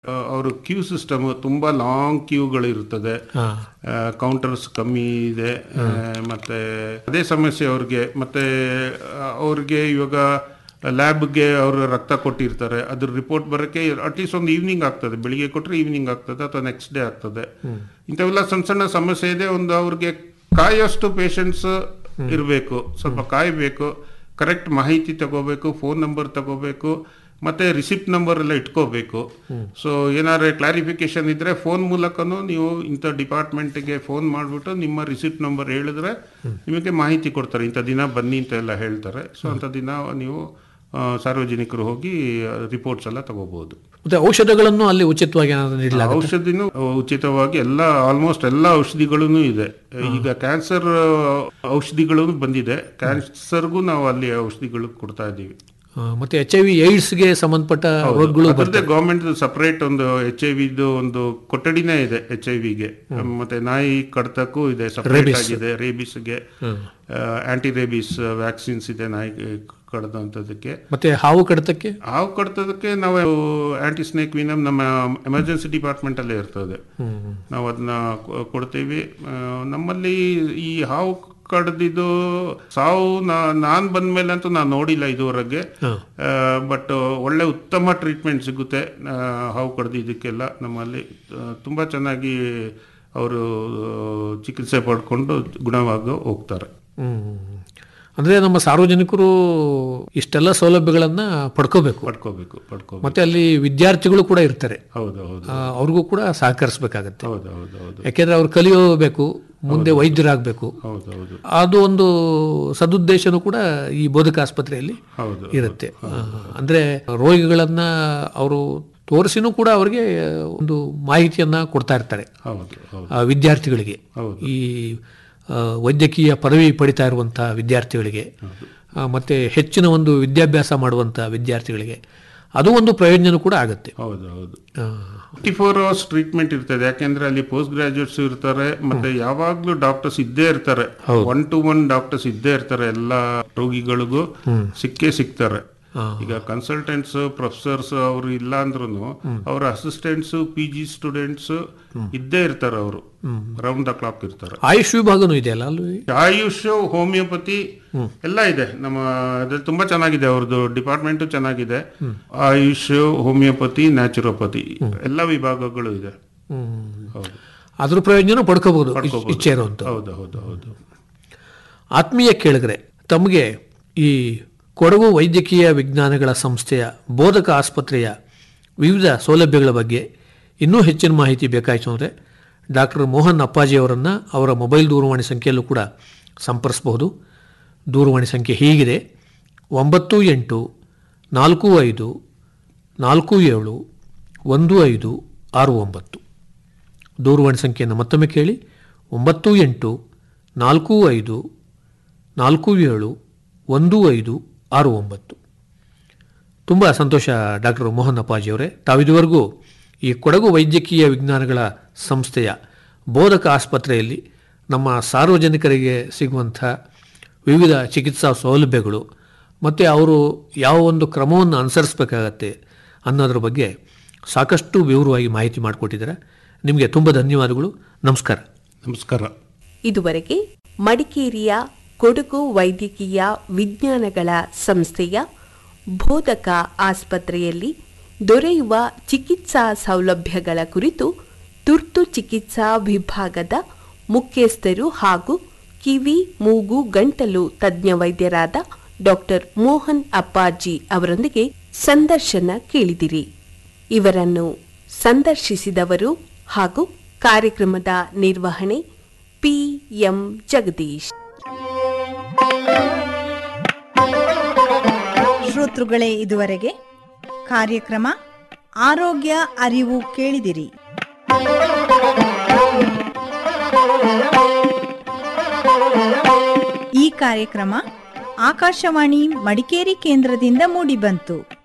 ಅವರು queue system ತುಂಬಾ long ಕ್ಯೂಗಳು ಇರ್ತದೆ ಹಾ. ಕೌಂಟರ್ಸ್ ಕಮ್ಮಿ ಇದೆ ಆ, ಮತ್ತೆ ಅದೇ ಸಮಸ್ಯೆ ಅವ್ರಿಗೆ ಮತ್ತೆ ಆ, ಅವ್ರಿಗೆ ಇವಾಗ ಲ್ಯಾಬ್ಗೆ ಅವರು ರಕ್ತ ಕೊಟ್ಟಿರ್ತಾರೆ ಅದ್ರ ರಿಪೋರ್ಟ್ ಬರೋಕ್ಕೆ ಅಟ್ಲೀಸ್ಟ್ ಒಂದು ಈವ್ನಿಂಗ್ ಆಗ್ತದೆ ಬೆಳಿಗ್ಗೆ ಕೊಟ್ಟರೆ ಈವ್ನಿಂಗ್ ಆಗ್ತದೆ ಅಥವಾ ನೆಕ್ಸ್ಟ್ ಡೇ ಆಗ್ತದೆ ಇಂಥವೆಲ್ಲ ಸಣ್ಣ ಸಣ್ಣ ಸಮಸ್ಯೆ ಇದೆ ಒಂದು ಅವ್ರಿಗೆ ಕಾಯೋಷ್ಟು ಪೇಷಂಟ್ಸ್ ಇರಬೇಕು ಸ್ವಲ್ಪ ಕಾಯಬೇಕು ಕರೆಕ್ಟ್ ಮಾಹಿತಿ ತಗೋಬೇಕು ಫೋನ್ ನಂಬರ್ ತಗೋಬೇಕು ಮತ್ತೆ ರಿಸಿಪ್ಟ್ ನಂಬರ್ ಎಲ್ಲ ಇಟ್ಕೋಬೇಕು ಸೊ ಏನಾದ್ರೆ ಕ್ಲಾರಿಫಿಕೇಶನ್ ಇದ್ರೆ ಫೋನ್ ಮೂಲಕನೂ ನೀವು ಇಂಥ ಡಿಪಾರ್ಟ್ಮೆಂಟ್ಗೆ ಫೋನ್ ಮಾಡಿಬಿಟ್ಟು ನಿಮ್ಮ ರಿಸಿಪ್ಟ್ ನಂಬರ್ ಹೇಳಿದ್ರೆ ನಿಮಗೆ ಮಾಹಿತಿ ಕೊಡ್ತಾರೆ ಇಂಥ ದಿನ ಬನ್ನಿ ಅಂತ ಎಲ್ಲ ಹೇಳ್ತಾರೆ ಸೊ ಅಂಥ ದಿನ ನೀವು ಆ, ಸಾರ್ವಜನಿಕರು ಹೋಗಿ ರಿಪೋರ್ಟ್ಸ್ ಎಲ್ಲ ತಗೋಬಹುದು ಮತ್ತೆ ಔಷಧಗಳನ್ನು ಅಲ್ಲಿ ಉಚಿತವಾಗಿ ಏನಾದ್ರು ನೀಡಲಾಗುತ್ತೆ ಔಷಧಿನೂ ಉಚಿತವಾಗಿ ಎಲ್ಲ ಆಲ್ಮೋಸ್ಟ್ ಎಲ್ಲ ಔಷಧಿಗಳೂ ಇದೆ ಈಗ ಕ್ಯಾನ್ಸರ್ ಔಷಧಿಗಳು ಬಂದಿದೆ ಕ್ಯಾನ್ಸರ್ಗೂ ನಾವು ಅಲ್ಲಿ ಔಷಧಿಗಳು ಕೊಡ್ತಾ ಇದ್ದೀವಿ ಆ, ಮತ್ತೆ ಎಚ್ ಐ ವಿ ಏಡ್ಸ್ಗೆ ಸಂಬಂಧಪಟ್ಟ ರೋಗಗಳು ಅದರದ್ದೇ ಗೌರ್ಮೆಂಟ್ ಸಪರೇಟ್ ಒಂದು ಎಚ್ ಐ ವಿದು ಒಂದು ಕೊಠಡಿನೇ ಇದೆ ಎಚ್ ಐ ವಿಗೆ ಮತ್ತೆ ನಾಯಿ ಕಡ್ತಕ್ಕೂ ಇದೆ ಸಪರೇಟ್ ಆಗಿದೆ ರೇಬಿಸ್ಗೆ ಆಂಟಿ ರೇಬಿಸ್ ವ್ಯಾಕ್ಸಿನ್ಸ್ ಇದೆ ನಾಯಿ ಕಡ್ದಂಥದಕ್ಕೆ ಮತ್ತೆ ಹಾವು ಕಡಿತಕ್ಕೆ ಹಾವು ಕಡ್ತದಕ್ಕೆ ನಾವು ಆಂಟಿ ಸ್ನೇಕ್ ವಿನಮ್ ನಮ್ಮ ಎಮರ್ಜೆನ್ಸಿ ಡಿಪಾರ್ಟ್ಮೆಂಟ್ ಅಲ್ಲೇ ಇರ್ತದೆ ನಾವು ಅದನ್ನ ಕೊ- ಕೊಡ್ತೀವಿ ಆ, ನಮ್ಮಲ್ಲಿ ಈ ಹಾವು ಕಡ್ದಿದ್ದು ಸಾವು ನಾ- ನಾನ್ ಬಂದ್ಮೇಲೆ ಅಂತೂ ನಾನು ನೋಡಿಲ್ಲ ಇದುವರೆಗೆ ಬಟ್ ಒಳ್ಳೆ ಉತ್ತಮ ಟ್ರೀಟ್ಮೆಂಟ್ ಸಿಗುತ್ತೆ ಆ, ಹಾವು ಕಡ್ದಿದ್ದಕ್ಕೆಲ್ಲ ನಮ್ಮಲ್ಲಿ ಆ, ತುಂಬಾ ಚೆನ್ನಾಗಿ ಅವರು ಚಿಕಿತ್ಸೆ ಪಡ್ಕೊಂಡು ಗುಣವಾಗಿ ಹೋಗ್ತಾರೆ ಹ್ಮ್. ಅಂದ್ರೆ ನಮ್ಮ ಸಾರ್ವಜನಿಕರು ಇಷ್ಟೆಲ್ಲ ಸೌಲಭ್ಯಗಳನ್ನ ಪಡ್ಕೋಬೇಕು ಪಡ್ಕೋಬೇಕು ಪಡ್ಕೋಬೇಕು ಮತ್ತೆ ಅಲ್ಲಿ ವಿದ್ಯಾರ್ಥಿಗಳು ಕೂಡ ಇರ್ತಾರೆ ಹೌದು ಹೌದು ಆ, ಅವ್ರಿಗೂ ಕೂಡ ಸಹಕರಿಸಬೇಕಾಗತ್ತೆ ಹೌದು ಹೌದು ಹೌದು ಯಾಕೆಂದ್ರೆ ಅವ್ರು ಕಲಿಯೋಬೇಕು ಮುಂದೆ ವೈದ್ಯರಾಗಬೇಕು ಹೌದು ಹೌದು ಅದು ಒಂದು ಸದುದ್ದೇಶನೂ ಕೂಡ ಈ ಬೋಧಕ ಆಸ್ಪತ್ರೆಯಲ್ಲಿ ಹೌದು ಇರುತ್ತೆ ಆ, ಅಂದ್ರೆ ರೋಗಿಗಳನ್ನ ಅವರು ತೋರಿಸಿನೂ ಕೂಡ ಅವರಿಗೆ ಒಂದು ಮಾಹಿತಿಯನ್ನ ಕೊಡ್ತಾ ಇರ್ತಾರೆ ಹೌದು ಹೌದು ಆ, ವಿದ್ಯಾರ್ಥಿಗಳಿಗೆ ಹೌದು. ಈ ಆ, ವೈದ್ಯಕೀಯ ಪದವಿ ಪಡಿತಾ ಇರುವಂತಹ ವಿದ್ಯಾರ್ಥಿಗಳಿಗೆ ಆ, ಮತ್ತೆ ಹೆಚ್ಚಿನ ಒಂದು ವಿದ್ಯಾಭ್ಯಾಸ ಮಾಡುವಂತ ವಿದ್ಯಾರ್ಥಿಗಳಿಗೆ ಅದು ಒಂದು ಪ್ರಯೋಜನ ಕೂಡ ಆಗುತ್ತೆ ಹೌದು ಹೌದು ಆ, ಟ್ವೆಂಟಿ ಫೋರ್ ಅವರ್ಸ್ ಟ್ರೀಟ್ಮೆಂಟ್ ಇರ್ತದೆ ಯಾಕೆಂದ್ರೆ ಅಲ್ಲಿ ಪೋಸ್ಟ್ ಗ್ರಾಜುಯೇಟ್ಸ್ ಇರ್ತಾರೆ ಮತ್ತೆ ಯಾವಾಗ್ಲೂ ಡಾಕ್ಟರ್ಸ್ ಇದ್ದೇ ಇರ್ತಾರೆ ಒನ್ ಟು ಒನ್ ಡಾಕ್ಟರ್ಸ್ ಇದ್ದೇ ಇರ್ತಾರೆ ಎಲ್ಲಾ ರೋಗಿಗಳಿಗೂ ಸಿಕ್ಕೇ ಸಿಗ್ತಾರೆ ಈಗ ಕನ್ಸಲ್ಟೆಂಟ್ಸ್ ಪ್ರೊಫೆಸರ್ಸ್ ಅವರು ಇಲ್ಲ ಅಂದ್ರೂ ಅವರ ಅಸಿಸ್ಟೆಂಟ್ಸ್ ಪಿ ಜಿ ಸ್ಟೂಡೆಂಟ್ಸ್ ಇದ್ದೇ ಇರ್ತಾರೆ ಅವರು ರೌಂಡ್ ದ ಕ್ಲಾಕ್ ಇರ್ತಾರೆ ಆಯುಷ್ ವಿಭಾಗನೂ ಇದೆಯಲ್ಲ ಅಲ್ಲಿ ಆಯುಷ್ ಹೋಮಿಯೋಪತಿ ಎಲ್ಲ ಇದೆ ನಮ್ಮ ಅದ್ರಲ್ಲಿ ತುಂಬಾ ಚೆನ್ನಾಗಿದೆ ಅವ್ರದ್ದು ಡಿಪಾರ್ಟ್ಮೆಂಟ್ ಚೆನ್ನಾಗಿದೆ ಆಯುಷ್ ಹೋಮಿಯೋಪತಿ ನ್ಯಾಚುರೋಪತಿ ಎಲ್ಲ ವಿಭಾಗಗಳು ಇದೆ ಹೌದು ಅದ್ರ ಪ್ರಯೋಜನ ಪಡ್ಕೋಬಹುದು ಇಚ್ಛೆ ಇರುವಂತ ಹೌದು ಹೌದು ಹೌದು ಆತ್ಮೀಯ ಕೇಳಿದ್ರೆ ತಮಗೆ ಈ ಕೊಡಗು ವೈದ್ಯಕೀಯ ವಿಜ್ಞಾನಗಳ ಸಂಸ್ಥೆಯ ಬೋಧಕ ಆಸ್ಪತ್ರೆಯ ವಿವಿಧ ಸೌಲಭ್ಯಗಳ ಬಗ್ಗೆ ಇನ್ನೂ ಹೆಚ್ಚಿನ ಮಾಹಿತಿ ಬೇಕಾಯಿತು ಅಂದರೆ ಡಾಕ್ಟರ್ ಮೋಹನ್ ಅಪ್ಪಾಜಿ ಅವರನ್ನು ಅವರ ಮೊಬೈಲ್ ದೂರವಾಣಿ ಸಂಖ್ಯೆಯಲ್ಲೂ ಕೂಡ ಸಂಪರ್ಸಬಹುದು ದೂರವಾಣಿ ಸಂಖ್ಯೆ ಹೀಗಿದೆ ಒಂಬತ್ತು ಎಂಟು ನಾಲ್ಕು ಐದು ನಾಲ್ಕು ಏಳು ಒಂದು ಐದು ಆರು ಒಂಬತ್ತು ದೂರವಾಣಿ ಸಂಖ್ಯೆಯನ್ನು ಮತ್ತೊಮ್ಮೆ ಕೇಳಿ ಒಂಬತ್ತು ಎಂಟು ನಾಲ್ಕು ಐದು ನಾಲ್ಕು ಏಳು ಒಂದು ಐದು ಆರು ಒಂಬತ್ತು ತುಂಬ ಸಂತೋಷ ಡಾಕ್ಟರ್ ಮೋಹನ್ ಅಪ್ಪಾಜಿಯವರೇ ತಾವಿದುವರೆಗೂ ಈ ಕೊಡಗು ವೈದ್ಯಕೀಯ ವಿಜ್ಞಾನಗಳ ಸಂಸ್ಥೆಯ ಬೋಧಕ ಆಸ್ಪತ್ರೆಯಲ್ಲಿ ನಮ್ಮ ಸಾರ್ವಜನಿಕರಿಗೆ ಸಿಗುವಂಥ ವಿವಿಧ ಚಿಕಿತ್ಸಾ ಸೌಲಭ್ಯಗಳು ಮತ್ತು ಅವರು ಯಾವ ಒಂದು ಕ್ರಮವನ್ನು ಅನುಸರಿಸಬೇಕಾಗತ್ತೆ ಅನ್ನೋದ್ರ ಬಗ್ಗೆ ಸಾಕಷ್ಟು ವಿವರವಾಗಿ ಮಾಹಿತಿ ಮಾಡಿಕೊಟ್ಟಿದ್ದಾರೆ ನಿಮಗೆ ತುಂಬ ಧನ್ಯವಾದಗಳು ನಮಸ್ಕಾರ ನಮಸ್ಕಾರ ಇದುವರೆಗೆ ಮಡಿಕೇರಿಯ ಕೊಡಗು ವೈದ್ಯಕೀಯ ವಿಜ್ಞಾನಗಳ ಸಂಸ್ಥೆಯ ಬೋಧಕ ಆಸ್ಪತ್ರೆಯಲ್ಲಿ ದೊರೆಯುವ ಚಿಕಿತ್ಸಾ ಸೌಲಭ್ಯಗಳ ಕುರಿತು ತುರ್ತು ಚಿಕಿತ್ಸಾ ವಿಭಾಗದ ಮುಖ್ಯಸ್ಥರು ಹಾಗೂ ಕಿವಿ ಮೂಗು ಗಂಟಲು ತಜ್ಞ ವೈದ್ಯರಾದ ಡಾಕ್ಟರ್ ಮೋಹನ್ ಅಪ್ಪಾಜಿ ಅವರೊಂದಿಗೆ ಸಂದರ್ಶನ ಕೇಳಿದಿರಿ ಇವರನ್ನು ಸಂದರ್ಶಿಸಿದವರು ಹಾಗೂ ಕಾರ್ಯಕ್ರಮದ ನಿರ್ವಹಣೆ ಪಿಎಂ ಜಗದೀಶ್ ಶ್ರೋತೃಗಳೇ ಇದುವರೆಗೆ ಕಾರ್ಯಕ್ರಮ ಆರೋಗ್ಯ ಅರಿವು ಕೇಳಿದಿರಿ ಈ ಕಾರ್ಯಕ್ರಮ ಆಕಾಶವಾಣಿ ಮಡಿಕೇರಿ ಕೇಂದ್ರದಿಂದ ಮೂಡಿಬಂತು